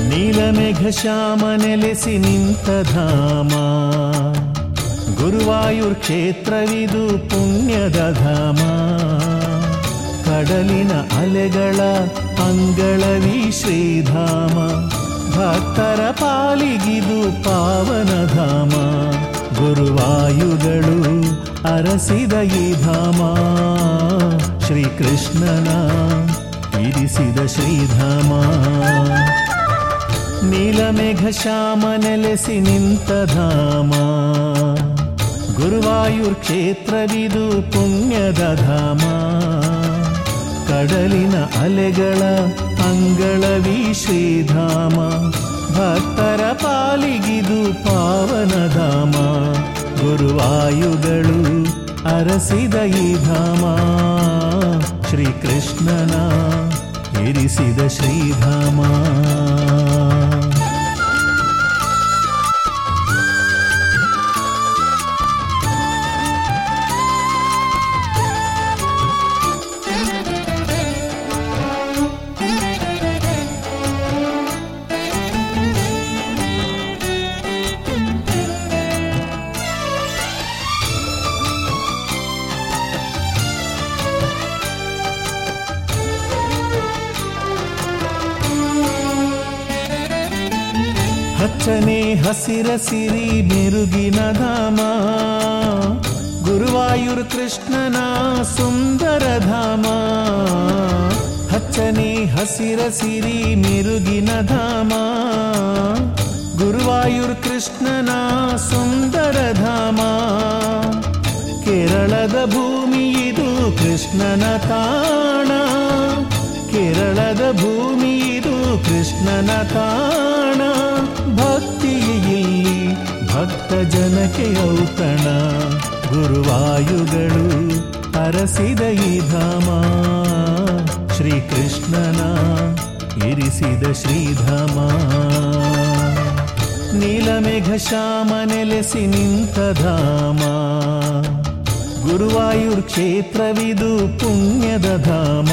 ನೀಲಮೇಘ ಶ್ಯಾಮ ನೆಲೆಸಿ ನಿಂತ ಧಾಮ ಗುರುವಾಯೂರ್ ಕ್ಷೇತ್ರವಿದು ಪುಣ್ಯದ ಧಾಮ ಕಡಲಿನ ಅಲೆಗಳ ಅಂಗಳವಿ ಶ್ರೀಧಾಮ ಭಕ್ತರ ಪಾಲಿಗಿದು ಪಾವನ ಧಾಮ ಗುರುವಾಯುಗಳು ಅರಸಿದ ಈ ಧಾಮ ಶ್ರೀಕೃಷ್ಣನ ಇರಿಸಿದ ಶ್ರೀಧಾಮ ನೀಲಮೇಘ ಶ್ಯಾಮ ನೆಲೆಸಿ ನಿಂತ ಧಾಮ ಗುರುವಾಯೂರ್ ಕ್ಷೇತ್ರವಿದು ಪುಣ್ಯದ ಧಾಮ ಕಡಲಿನ ಅಲೆಗಳ ಅಂಗಳವಿ ಶ್ರೀಧಾಮ ಭಕ್ತರ ಪಾಲಿಗಿದು ಪಾವನ ಧಾಮ ಗುರುವಾಯುಗಳು ಅರಸಿದ ಈ ಧಾಮ ಶ್ರೀಕೃಷ್ಣನ ಇರಿಸಿದ ಶ್ರೀಧಾಮ ಹಚ್ಚನೆ ಹಸಿರ ಸಿರಿ ಮೆರುಗಿನ ಧಾಮ ಗುರುವಾಯೂರ್ ಕೃಷ್ಣನ ಸುಂದರ ಧಾಮ ಹಚ್ಚನೆ ಹಸಿರ ಸಿರಿ ಮೆರುಗಿನ ಧಾಮ ಗುರುವಾಯೂರ್ ಕೃಷ್ಣನ ಸುಂದರ ಧಾಮ ಕೇರಳದ ಭೂಮಿ ಇದು ಕೃಷ್ಣನ ತಾಣ ಕೇರಳದ ಭೂಮಿ ಇದು ಕೃಷ್ಣನ ತಾಣ ಭಕ್ತಿಯ ಇಲ್ಲಿ ಭಕ್ತ ಜನಕ್ಕೆ ಔತಣ ಗುರುವಾಯುಗಳು ಅರಸಿದ ಈ ಧಾಮ ಶ್ರೀಕೃಷ್ಣನ ಇರಿಸಿದ ಶ್ರೀಧಾಮ ನೀಲಮೇಘ ಶ್ಯಾಮ ನೆಲೆಸಿ ನಿಂತ ಧಾಮ ಗುರುವಾಯೂರ್ ಕ್ಷೇತ್ರವಿದು ಪುಣ್ಯದ ಧಾಮ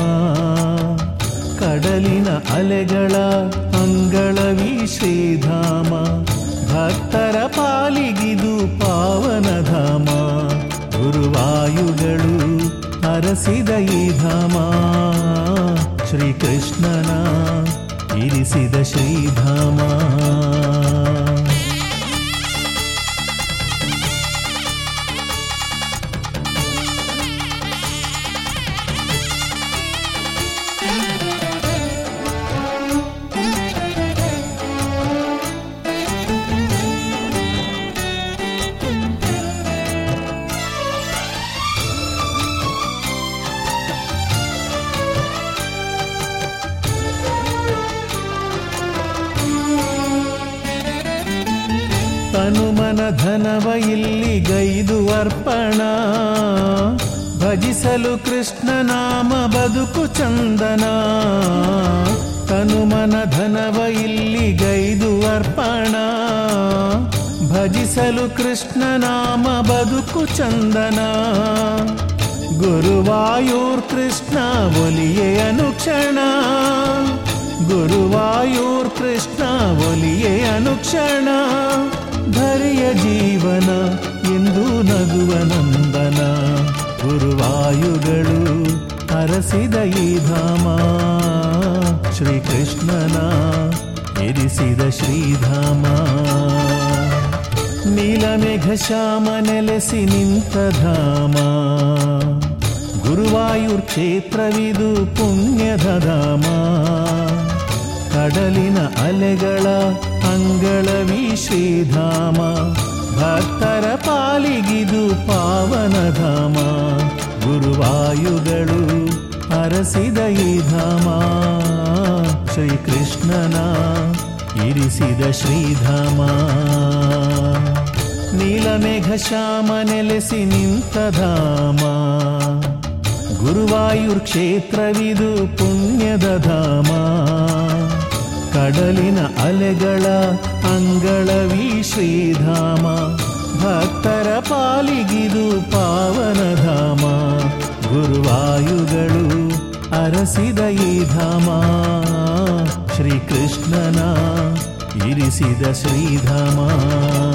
ಕಡಲಿನ ಅಲೆಗಳ ಅಂಗಳವಿ ಶ್ರೀಧಾಮ ಭಕ್ತರ ಪಾಲಿಗಿದು ಪಾವನ ಧಾಮ ಗುರುವಾಯುಗಳು ಅರಸಿದ ಈ ಧಾಮ ಶ್ರೀಕೃಷ್ಣನ ಇರಿಸಿದ ಶ್ರೀಧಾಮ ತನುಮನ ಧನವ ಇಲ್ಲಿ ಗೈದು ಅರ್ಪಣ ಭಜಿಸಲು ಕೃಷ್ಣ ನಾಮ ಬದುಕು ಚಂದನ ತನುಮನ ಧನವ ಇಲ್ಲಿ ಗೈದು ಅರ್ಪಣ ಭಜಿಸಲು ಕೃಷ್ಣ ನಾಮ ಬದುಕು ಚಂದನ ಗುರುವಾಯೂರ್ ಕೃಷ್ಣ ಒಲಿಯೇ ಅನುಕ್ಷಣ ಗುರುವಾಯೂರ್ ಕೃಷ್ಣ ಒಲಿಯೇ ಅನುಕ್ಷಣ ಧರೆಯ ಜೀವನ ಎಂದು ನಗುವ ನಂದನ ಗುರುವಾಯುಗಳು ಅರಸಿದ ಈ ಧಾಮ ಶ್ರೀಕೃಷ್ಣನ ಇರಿಸಿದ ಶ್ರೀಧಾಮ ನೀಲಮೇಘ ಶ್ಯಾಮ ನೆಲೆಸಿ ನಿಂತ ಧಾಮ ಗುರುವಾಯೂರ್ ಕ್ಷೇತ್ರವಿದು ಪುಣ್ಯದ ಧಾಮ ಕಡಲಿನ ಅಲೆಗಳ ಅಂಗಳವಿ ಶ್ರೀಧಾಮ ಭಕ್ತರ ಪಾಲಿಗಿದು ಪಾವನ ಧಾಮ ಗುರುವಾಯುಗಳು ಅರಸಿದ ಈ ಧಾಮ ಶ್ರೀಕೃಷ್ಣನ ಇರಿಸಿದ ಶ್ರೀಧಾಮ ನೀಲಮೇಘ ಶ್ಯಾಮ ನೆಲೆಸಿ ನಿಂತ ಧಾಮ ಗುರುವಾಯೂರ್ ಕ್ಷೇತ್ರವಿದು ಪುಣ್ಯದ ಧಾಮ ಕಡಲಿನ ಅಲೆಗಳ ಅಂಗಳವಿ ಶ್ರೀಧಾಮ ಭಕ್ತರ ಪಾಲಿಗಿದು ಪಾವನ ಧಾಮ ಗುರುವಾಯುಗಳು ಅರಸಿದ ಈ ಧಾಮ ಶ್ರೀಕೃಷ್ಣನ ಇರಿಸಿದ ಶ್ರೀಧಾಮ